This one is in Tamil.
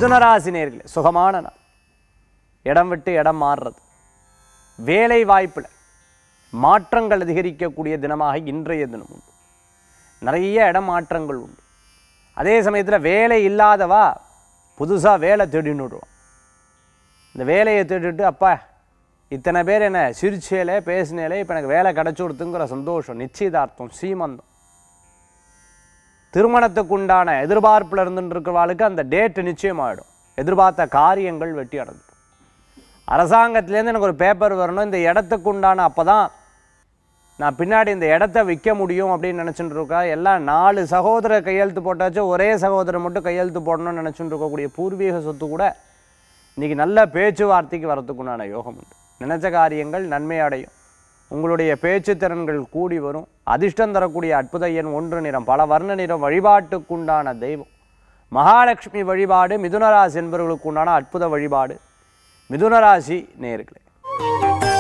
மிதுனராசி நேர்களே சுகமான நாள் இடம் விட்டு இடம் மாறுறது வேலை வாய்ப்பில் மாற்றங்கள் அதிகரிக்கக்கூடிய தினமாக இன்றைய தினம் உண்டு நிறைய இடம் மாற்றங்கள் உண்டு அதே சமயத்தில் வேலை இல்லாதவா புதுசாக வேலை தேடின்னு விடுவான் இந்த வேலையை தேடிட்டு அப்பா இத்தனை பேர் என்ன சிரிச்சேலே பேசினேலே இப்போ எனக்கு வேலை கிடச்சி கொடுத்துங்கிற சந்தோஷம் நிச்சயதார்த்தம் சீமந்தம் திருமணத்துக்கு உண்டான எதிர்பார்ப்பில் இருந்துட்டு இருக்கிறவாளுக்கு அந்த டேட் நிச்சயமாயிடும் எதிர்பார்த்த காரியங்கள் வெட்டி அடைஞ்சிடும் அரசாங்கத்திலேருந்து எனக்கு ஒரு பேப்பர் வரணும் இந்த இடத்துக்கு உண்டான அப்போ தான் நான் பின்னாடி இந்த இடத்த விற்க முடியும் அப்படின்னு நினச்சிட்டு இருக்கா எல்லாம் நாலு சகோதரர் கையெழுத்து போட்டாச்சு ஒரே சகோதரர் மட்டும் கையெழுத்து போடணும்னு நினச்சிட்டு இருக்கக்கூடிய பூர்வீக சொத்து கூட இன்றைக்கி நல்ல பேச்சுவார்த்தைக்கு வரத்துக்குண்டான யோகம் உண்டு நினைச்ச காரியங்கள் நன்மை அடையும் உங்களுடைய பேச்சு திறன்கள் கூடி வரும் அதிர்ஷ்டம் தரக்கூடிய அற்புத எண் ஒன்று நிறம் பல வர்ண நிறம் வழிபாட்டுக்குண்டான தெய்வம் மகாலட்சுமி வழிபாடு மிதுனராசி என்பவர்களுக்கு உண்டான அற்புத வழிபாடு மிதுனராசி நேர்களே